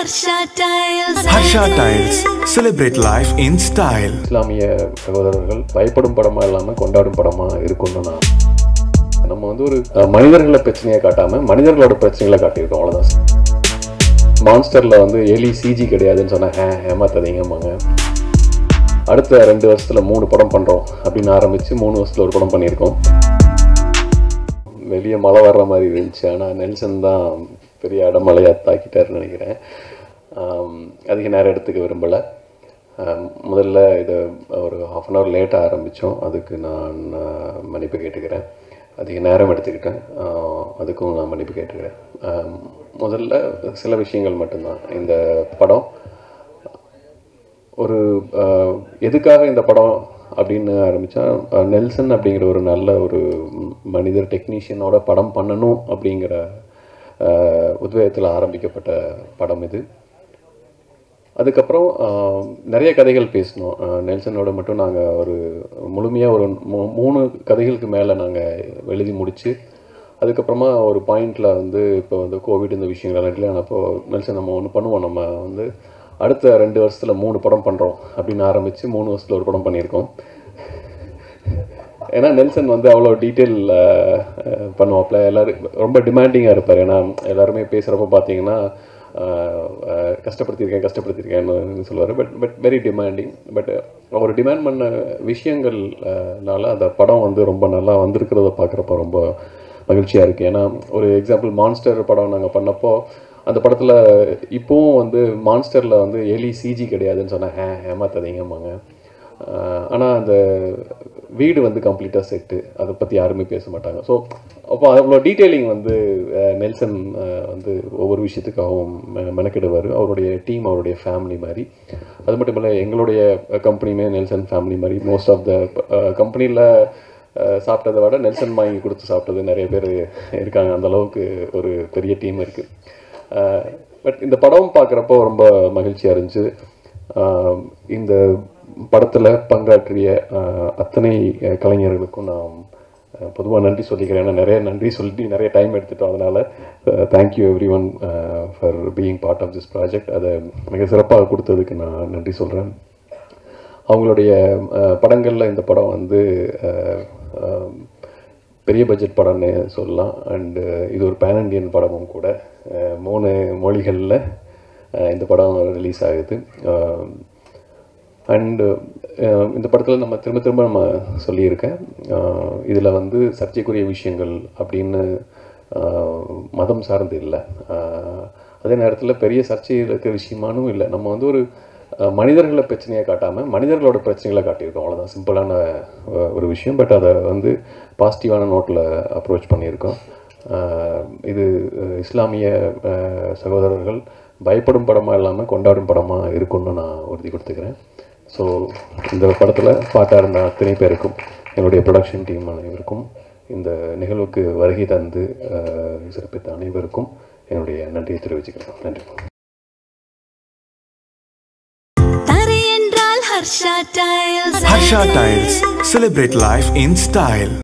Harsha Tiles. Harsha Tiles. Celebrate life in style. இஸ்லாமிய சகோதரர்கள் பயப்படும் படமா இல்லாமல் கொண்டாடும் படமா இருக்கும்னு நான் நம்ம வந்து ஒரு அஹ், மனிதர்களை பிரச்சனையை காட்டாம மனிதர்களோட பிரச்சனைகளை காட்டியிருக்கோம் அவ்வளோதான் மான்ஸ்டர்ல வந்து எலி சிஜி கிடையாதுன்னு சொன்னா ஹே ஏமாத்தாதீங்கம்பாங்க அடுத்த ரெண்டு வருஷத்துல மூணு படம் பண்றோம் அப்படின்னு ஆரம்பிச்சு மூணு வருஷத்துல ஒரு படம் பண்ணியிருக்கோம் வெளியே மழை வர்ற மாதிரி இருந்துச்சு ஆனால் நெல்சன் தான் பெரிய அடமழையா தாக்கிட்டாருன்னு நினைக்கிறேன் ஆம், அதிக நேரம் எடுத்துக்க விரும்பலை ஆம், முதல்ல இதை ஒரு ஹாஃப் அன் ஹவர் லேட்டாக ஆரம்பித்தோம் அதுக்கு நான் ஆஹ், மன்னிப்பு கேட்டுக்கிறேன் அதிக நேரம் எடுத்துக்கிட்டேன் ஆஹ், அதுக்கும் நான் மன்னிப்பு கேட்டுக்கிறேன் ஆம், முதல்ல சில விஷயங்கள் மட்டும்தான் இந்த படம் ஒரு அஹ், எதுக்காக இந்த படம் அப்படின்னு ஆரம்பித்தா நெல்சன் அப்படிங்கிற ஒரு நல்ல ஒரு ம், மனிதர் டெக்னீஷியனோட படம் பண்ணணும் அப்படிங்கிற அஹ், உத்வேகத்தில் ஆரம்பிக்கப்பட்ட படம் இது அதுக்கப்புறம் அஹ், நிறைய கதைகள் பேசினோம் அஹ், நெல்சனோட மட்டும் நாங்கள் ஒரு முழுமையாக ஒரு மூ- மூணு கதைகளுக்கு மேலே நாங்கள் எழுதி முடித்து அதுக்கப்புறமா ஒரு பாயிண்டில் வந்து இப்போ வந்து கோவிட் இந்த விஷயங்கள் எல்லாம் அப்போ நெல்சன் நம்ம ஒன்று பண்ணுவோம் நம்ம வந்து அடுத்த ரெண்டு வருஷத்தில் மூணு படம் பண்ணுறோம் அப்படின்னு ஆரம்பித்து மூணு வருஷத்தில் ஒரு படம் பண்ணியிருக்கோம் ஏன்னா நெல்சன் வந்து அவ்வளோ டீட்டெயில் பண்ணுவாப்ல எல்லாரும் ரொம்ப டிமாண்டிங்காக இருப்பார் ஏன்னா எல்லாருமே பேசுகிறப்ப பார்த்தீங்கன்னா அஹ், அஹ், கஷ்டப்படுத்தியிருக்கேன் கஷ்டப்படுத்தியிருக்கேன்னு சொல்லுவார் but but very demanding but அவர் டிமாண்ட் பண்ண விஷயங்கள்னால அந்த படம் வந்து ரொம்ப நல்லா வந்திருக்கிறத பார்க்குறப்ப ரொம்ப மகிழ்ச்சியாக இருக்குது ஏன்னா ஒரு எக்ஸாம்பிள் மான்ஸ்டர் படம் நாங்கள் பண்ணப்போ அந்த படத்தில் இப்போவும் வந்து மான்ஸ்டரில் வந்து எலி சிஜி கிடையாதுன்னு சொன்னேன் ஹே ஏமாத்தாதீங்கம்பாங்க ஆனால் அந்த வீடு வந்து கம்ப்ளீட்டாக செட்டு அதை பற்றி யாருமே பேச மாட்டாங்க ஸோ அப்போ அவ்வளோ டீட்டெயிலிங் வந்து அஹ், நெல்சன் அஹ், வந்து ஒவ்வொரு விஷயத்துக்காகவும் மெ- மெனக்கெடுவார் அவருடைய டீம் அவருடைய ஃபேமிலி மாதிரி அது மட்டும் இல்லை எங்களுடைய கம்பெனியுமே நெல்சன் ஃபேமிலி மாதிரி மோஸ்ட் ஆஃப் த கம்பெனியில் சாப்பிட்டதை விட நெல்சன் வாங்கி கொடுத்து சாப்பிட்டது நிறைய பேர் இருக்காங்க அந்த அளவுக்கு ஒரு பெரிய டீம் இருக்குது பட் இந்த படம் பார்க்குறப்போ ரொம்ப மகிழ்ச்சியாக இருந்துச்சு ஆஹ் இந்த படத்தில் பங்காற்றிய ஆஹ் அத்தனை அஹ் கலைஞர்களுக்கும் நான் பொதுவாக நன்றி சொல்லிக்கிறேன் ஏன்னா நிறைய நன்றி சொல்லி நிறைய டைம் எடுத்துட்டோம் அதனால் thank you everyone for being part of this project அதை மிக சிறப்பாக கொடுத்ததுக்கு நான் நன்றி சொல்கிறேன் அவங்களுடைய படங்களில் இந்த படம் வந்து அஹ், அஹ், பெரிய பட்ஜெட் படம்னு சொல்லலாம் அண்டு இது ஒரு பேன் இண்டியன் படமும் கூட அஹ், மூணு மொழிகளில் இந்த படம் ரிலீஸ் ஆகுது அண்டு இந்த படத்தில் நம்ம திரும்ப திரும்ப நம்ம சொல்லியிருக்கேன் இதில் வந்து சர்ச்சைக்குரிய விஷயங்கள் அப்படின்னு அஹ், மதம் சார்ந்து இல்லை அஹ், அதே நேரத்தில் பெரிய சர்ச்சையில் இருக்கிற விஷயமானும் இல்லை நம்ம வந்து ஒரு அஹ், மனிதர்களை பிரச்சனையை காட்டாமல் மனிதர்களோட பிரச்சனைகளை காட்டியிருக்கோம் அவ்வளோதான் சிம்பிளான அஹ், ஒரு விஷயம் பட் அதை வந்து பாசிட்டிவான நோட்டில் அப்ரோச் பண்ணியிருக்கோம் அஹ், இது அஹ், இஸ்லாமிய அஹ், சகோதரர்கள் பயப்படும் படமாக இல்லாமல் கொண்டாடும் படமாக இருக்கும்னு நான் உறுதி கொடுத்துக்கிறேன் ஸோ இந்த படத்தில் பாட்டாக இருந்த அத்தனை பேருக்கும் என்னுடைய ப்ரொடக்ஷன் டீம் அனைவருக்கும் இந்த நிகழ்வுக்கு வருகை தந்து அஹ், சிறப்பித்த அனைவருக்கும் என்னுடைய நன்றியை தெரிவிச்சுக்கிறேன் நன்றி தரை என்றால் Harsha Tiles. Harsha Tiles. Celebrate life in style.